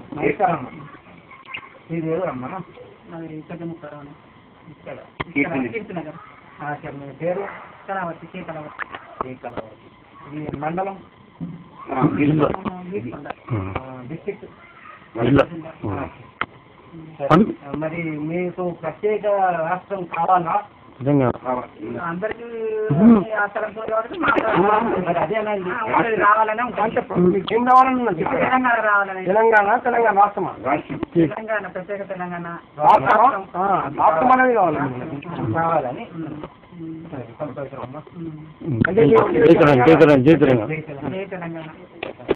నమస్కారం ఇది ఎవరమ్మా అది పెద్దముక్కరం ఇక్కడ కీర్తి. కీర్తినగర్ ఆ, ఇక్కడ మీ పేరు కళావతి శీతలవతి శ్రీకళావతి. ఇది మండలం ఆ, గిల్లు. గీసుకొండ డిస్ట్రిక్ట్ గిల్లు. మరి మీకు ప్రత్యేక రాష్ట్రం కావాలా అందరికీ ఆ తరంతో కాబట్టి మాకు మరి అదేనండి ఆ, ఉన్నది రావాలనే అంటే ఉంటుంది మీకు ఏం కావాలని ఉన్నది తెలంగాణ రావాలని తెలంగాణ తెలంగాణ రాష్ట్రమా రాష్ట్రం. తెలంగాణ ప్రత్యేక తెలంగాణ రాష్ట్రం రాష్ట్రం. ఆ, రాష్ట్రం అనేది కావాలి కావాలని ఉమ్. సరే, సంతోషం అమ్మా. ఉమ్. అంటే జై తెలంగాణ జై తెలంగాణ జై తెలంగాణ జై తెలంగాణ. జై తెలంగాణ